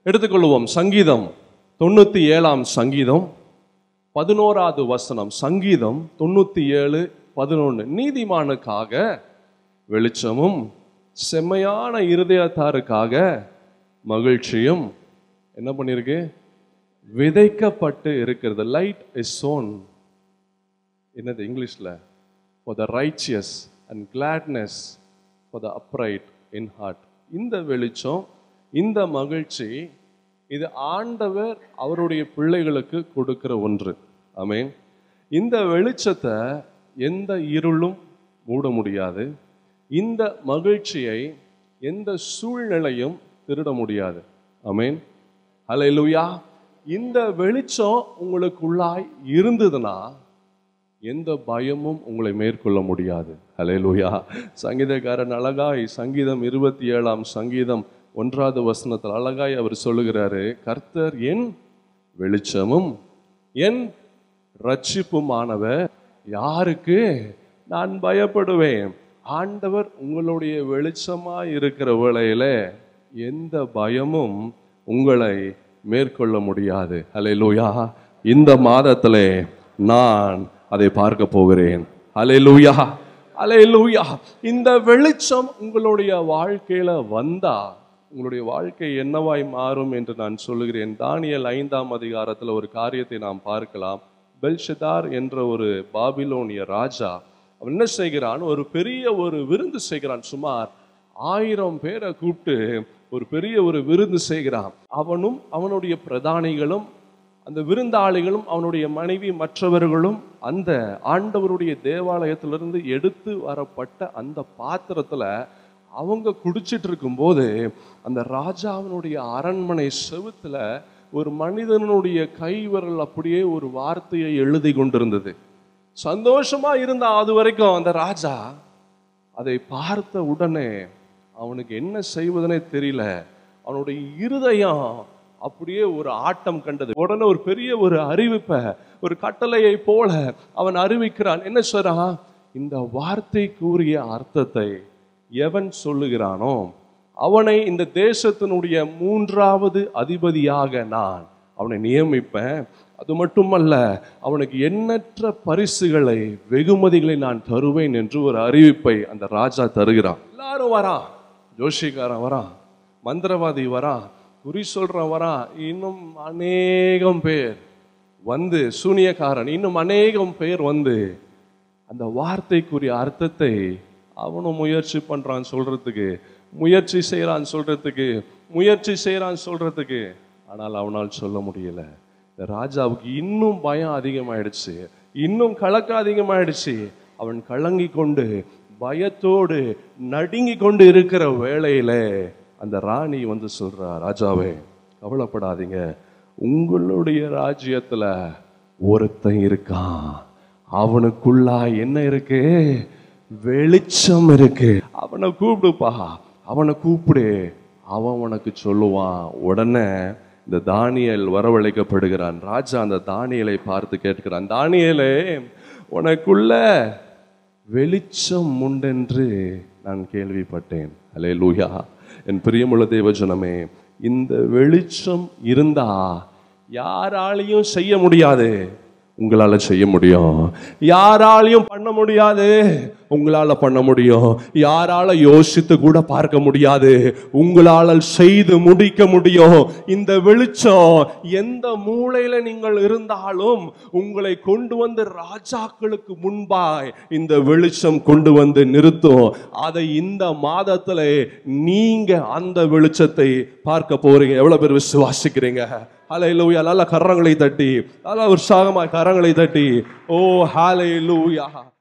எடுத்துக்கொள்வோம் சங்கீதம் தொண்ணூத்தி ஏழாம் சங்கீதம் பதினோராவது வசனம் சங்கீதம் தொண்ணூத்தி ஏழு பதினொன்று நீதிமானுக்காக வெளிச்சமும் செம்மையான இருதயத்தாருக்காக மகிழ்ச்சியும் என்ன பண்ணிருக்கு விதைக்கப்பட்டு இருக்கிறது லைட் இஸ் சோன் என்னது இங்கிலீஷ்ல for the righteous and gladness for the upright in heart இந்த வெளிச்சம் இந்த மகிழ்ச்சி இது ஆண்டவர் அவருடைய பிள்ளைகளுக்கு கொடுக்கிற ஒன்று ஆமென் இந்த வெளிச்சத்தை எந்த இருளும் மூட முடியாது இந்த மகிழ்ச்சியை எந்த சூழ்நிலையும் திருட முடியாது ஆமென் ஹalleluya இந்த வெளிச்சம் உங்களுக்குள்ளாய் இருந்ததுன்னா எந்த பயமும் உங்களை மேற்கொள்ள முடியாது ஹalleluya சங்கீதக்காரன் அழகாய் சங்கீதம் இருபத்தி ஏழாம் சங்கீதம் ஒன்றாவது வசனத்தில் அழகாய் அவர் சொல்லுகிறாரு கர்த்தர் என் வெளிச்சமும் என் ரட்சிப்புமானவர் யாருக்கு நான் பயப்படுவேன் ஆண்டவர் உங்களுடைய வெளிச்சமா இருக்கிற வேளையில எந்த பயமும் உங்களை மேற்கொள்ள முடியாது ஹalleluya இந்த மாதத்திலே நான் அதை பார்க்க போகிறேன் ஹalleluya ஹalleluya இந்த வெளிச்சம் உங்களுடைய வாழ்க்கையில வந்தா உங்களுடைய வாழ்க்கை என்னவாய் மாறும் என்று நான் சொல்லுகிறேன் தானியல் ஐந்தாம் அதிகாரத்துல ஒரு காரியத்தை நாம் பார்க்கலாம் பெல்ஷதார் என்ற ஒரு பாபிலோனிய ராஜா அவன் என்ன செய்கிறான் ஒரு பெரிய ஒரு விருந்து செய்கிறான் சுமார் ஆயிரம் பேரை கூப்பிட்டு ஒரு பெரிய ஒரு விருந்து செய்கிறான் அவனும் அவனுடைய பிரதானிகளும் அந்த விருந்தாளிகளும் அவனுடைய மனைவி மற்றவர்களும் அந்த ஆண்டவருடைய தேவாலயத்திலிருந்து எடுத்து வரப்பட்ட அந்த பாத்திரத்துல அவங்க குடிச்சிட்டு இருக்கும்போது அந்த ராஜாவினுடைய அரண்மனை செவுத்துல ஒரு மனிதனுடைய கைவிரல் அப்படியே ஒரு வார்த்தையை எழுதி கொண்டிருந்தது சந்தோஷமா இருந்தான் அது வரைக்கும் அந்த ராஜா அதை பார்த்த உடனே அவனுக்கு என்ன செய்வதுனே தெரியல அவனுடைய இருதயம் அப்படியே ஒரு ஆட்டம் கண்டது உடனே ஒரு பெரிய ஒரு அறிவிப்பை ஒரு கட்டளையை போல அவன் அறிவிக்கிறான் என்ன சொல்றான் இந்த வார்த்தைக்குரிய அர்த்தத்தை எவன் சொல்லுகிறானோ அவனை இந்த தேசத்தினுடைய மூன்றாவது அதிபதியாக நான் அவனை நியமிப்பேன் அது மட்டுமல்ல அவனுக்கு எண்ணற்ற பரிசுகளை வெகுமதிகளை நான் தருவேன் என்று ஒரு அறிவிப்பை அந்த ராஜா தருகிறான் எல்லாரும் வரான் ஜோஷிக்காரன் வரான் மந்திரவாதி வரான் குறி சொல்றவன் வரான் இன்னும் அநேகம் பேர் வந்து சூனியக்காரன் இன்னும் அநேகம் பேர் வந்து அந்த வார்த்தைக்குரிய அர்த்தத்தை அவனும் முயற்சி பண்றான் சொல்றதுக்கு முயற்சி செய்யறான் சொல்றதுக்கு முயற்சி செய்யறான் சொல்றதுக்கு ஆனால் அவனால் சொல்ல முடியல இந்த ராஜாவுக்கு இன்னும் பயம் அதிகமாயிடுச்சு இன்னும் கலக்கம் அதிகமாயிடுச்சு அவன் கலங்கி கொண்டு பயத்தோடு நடுங்கி கொண்டு இருக்கிற வேளையில அந்த ராணி வந்து சொல்றா ராஜாவே கவலைப்படாதீங்க உங்களுடைய ராஜ்யத்துல ஒருத்தன் இருக்கான் அவனுக்குள்ளா என்ன இருக்கு வெளிச்சம் இருக்கு அவனை கூப்பிடுப்பா அவனை கூப்பிடு அவன் உனக்கு சொல்லுவான் உடனே இந்த தானியல் வரவழைக்கப்படுகிறான் ராஜா அந்த தானியலை பார்த்து கேட்கிறான் தானியலே உனக்குள்ள வெளிச்சம் உண்டென்று நான் கேள்விப்பட்டேன் அலே லூயா என் பிரியமுள்ள தேவஜனமே இந்த வெளிச்சம் இருந்தா யாராலையும் செய்ய முடியாது உங்களால செய்ய முடியும் யாராலையும் பண்ண முடியாது உங்களால பண்ண முடியும் யாரால யோசித்து கூட பார்க்க முடியாது உங்களால செய்து முடிக்க முடியும் இந்த வெளிச்சம் எந்த மூலையில நீங்கள் இருந்தாலும் உங்களை கொண்டு வந்து ராஜாக்களுக்கு முன்பாய் இந்த வெளிச்சம் கொண்டு வந்து நிறுத்தும் அதை இந்த மாதத்துல நீங்க அந்த வெளிச்சத்தை பார்க்க போறீங்க எவ்வளவு பேர் விசுவாசிக்கிறீங்க ஹலை லூயா நல்ல கரங்களை தட்டி நல்ல உற்சாகமாய் கரங்களை தட்டி ஓ ஹாலை லூயா